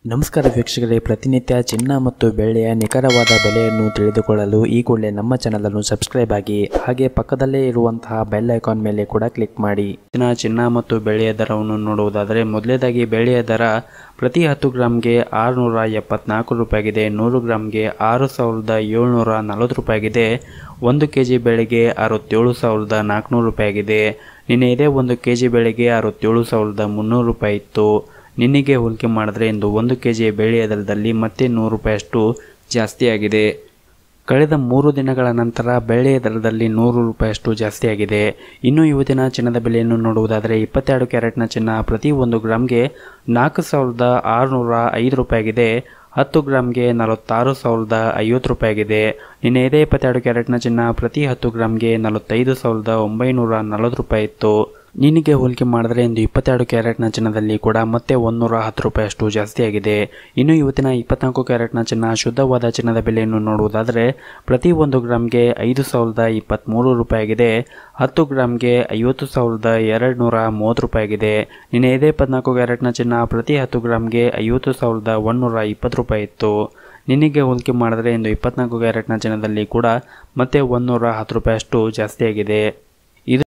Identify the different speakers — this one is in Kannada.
Speaker 1: ನಮಸ್ಕಾರ ವೀಕ್ಷಕರೇ ಪ್ರತಿನಿತ್ಯ ಚಿನ್ನ ಮತ್ತು ಬೆಳ್ಳಿಯ ನಿಖರವಾದ ಬೆಲೆಯನ್ನು ತಿಳಿದುಕೊಳ್ಳಲು ಈ ಕೂಡಲೇ ನಮ್ಮ ಚಾನಲನ್ನು ಸಬ್ಸ್ಕ್ರೈಬ್ ಆಗಿ ಹಾಗೆ ಪಕ್ಕದಲ್ಲೇ ಇರುವಂತಹ ಬೆಲ್ ಐಕಾನ್ ಮೇಲೆ ಕೂಡ ಕ್ಲಿಕ್ ಮಾಡಿ ದಿನ ಚಿನ್ನ ಮತ್ತು ಬೆಳ್ಳಿಯ ದರವನ್ನು ನೋಡುವುದಾದರೆ ಮೊದಲೇದಾಗಿ ಬೆಳ್ಳಿಯ ದರ ಪ್ರತಿ ಹತ್ತು ಗ್ರಾಮ್ಗೆ ಆರುನೂರ ಎಪ್ಪತ್ನಾಲ್ಕು ರೂಪಾಯಿಗಿದೆ ನೂರು ಗ್ರಾಮ್ಗೆ ಆರು ಸಾವಿರದ ಏಳ್ನೂರ ನಲವತ್ತು ರೂಪಾಯಿಗಿದೆ ಒಂದು ಕೆ ಜಿ ಬೆಳೆಗೆ ಅರವತ್ತೇಳು ಸಾವಿರದ ನಾಲ್ಕುನೂರು ರೂಪಾಯಿಗಿದೆ ನಿನ್ನೆ ಇದೇ ಒಂದು ಕೆ ಜಿ ಬೆಳೆಗೆ ಅರವತ್ತೇಳು ಸಾವಿರದ ಮುನ್ನೂರು ರೂಪಾಯಿ ಇತ್ತು ನಿನ್ನೆಗೆ ಹೋಲಿಕೆ ಮಾಡಿದ್ರೆ ಇಂದು ಒಂದು ಕೆ ಜಿ ಬೆಳ್ಳಿಯ ದರದಲ್ಲಿ ಮತ್ತೆ ನೂರು ರೂಪಾಯಿಯಷ್ಟು ಜಾಸ್ತಿಯಾಗಿದೆ ಕಳೆದ ಮೂರು ದಿನಗಳ ನಂತರ ಬೆಳ್ಳಿಯ ದರದಲ್ಲಿ ನೂರು ರೂಪಾಯಿಯಷ್ಟು ಜಾಸ್ತಿಯಾಗಿದೆ ಇನ್ನು ಇವತ್ತಿನ ಚಿನ್ನದ ಬೆಲೆಯನ್ನು ನೋಡುವುದಾದರೆ ಇಪ್ಪತ್ತೆರಡು ಕ್ಯಾರೆಟ್ನ ಚಿನ್ನ ಪ್ರತಿ ಒಂದು ಗ್ರಾಮ್ಗೆ ನಾಲ್ಕು ಸಾವಿರದ ಆರುನೂರ ಐದು ರೂಪಾಯಿಗಿದೆ ಹತ್ತು ಗ್ರಾಮ್ಗೆ ನಲವತ್ತಾರು ಸಾವಿರದ ಐವತ್ತು ರೂಪಾಯಿಗಿದೆ ನಿನ್ನೆ ಇದೇ ಇಪ್ಪತ್ತೆರಡು ಕ್ಯಾರೆಟ್ನ ಚಿನ್ನ ಪ್ರತಿ ಹತ್ತು ಗ್ರಾಮ್ಗೆ ನಲವತ್ತೈದು ಸಾವಿರದ ಒಂಬೈನೂರ ನಲವತ್ತು ರೂಪಾಯಿ ಇತ್ತು ನಿನಗೆ ಹೋಲಿಕೆ ಮಾಡಿದ್ರೆ ಇಂದು ಇಪ್ಪತ್ತೆರಡು ಕ್ಯಾರೆಟ್ನ ಚಿನ್ನದಲ್ಲಿ ಕೂಡ ಮತ್ತೆ ಒಂದೂರ ಹತ್ತು ರೂಪಾಯಿಯಷ್ಟು ಜಾಸ್ತಿಯಾಗಿದೆ ಇನ್ನು ಇವತ್ತಿನ ಇಪ್ಪತ್ನಾಲ್ಕು ಕ್ಯಾರೆಟ್ನ ಚಿನ್ನ ಶುದ್ಧವಾದ ಚಿನ್ನದ ಬೆಲೆಯನ್ನು ನೋಡುವುದಾದರೆ ಪ್ರತಿ ಒಂದು ಗ್ರಾಮ್ಗೆ ಐದು ಸಾವಿರದ ಇಪ್ಪತ್ತ್ಮೂರು ರೂಪಾಯಿಗಿದೆ ಹತ್ತು ಗ್ರಾಮ್ಗೆ ಐವತ್ತು ಸಾವಿರದ ಎರಡು ನೂರ ಮೂವತ್ತು ರೂಪಾಯಿಗಿದೆ ನಿನ್ನೆ ಇದೇ ಇಪ್ಪತ್ನಾಲ್ಕು ಕ್ಯಾರೆಟ್ನ ಚಿನ್ನ ಪ್ರತಿ ಹತ್ತು ಗ್ರಾಮ್ಗೆ ಐವತ್ತು ಸಾವಿರದ ಒಂದುನೂರ ಇಪ್ಪತ್ತು ರೂಪಾಯಿ ಇತ್ತು ನಿನ್ನೆಗೆ ಹೋಲಿಕೆ ಮಾಡಿದ್ರೆ ಇಂದು ಇಪ್ಪತ್ನಾಲ್ಕು ಕ್ಯಾರೆಟ್ನ ಚಿನ್ನದಲ್ಲಿ ಕೂಡ ಮತ್ತೆ ಒಂದೂರ ಹತ್ತು ರೂಪಾಯಿಯಷ್ಟು ಜಾಸ್ತಿಯಾಗಿದೆ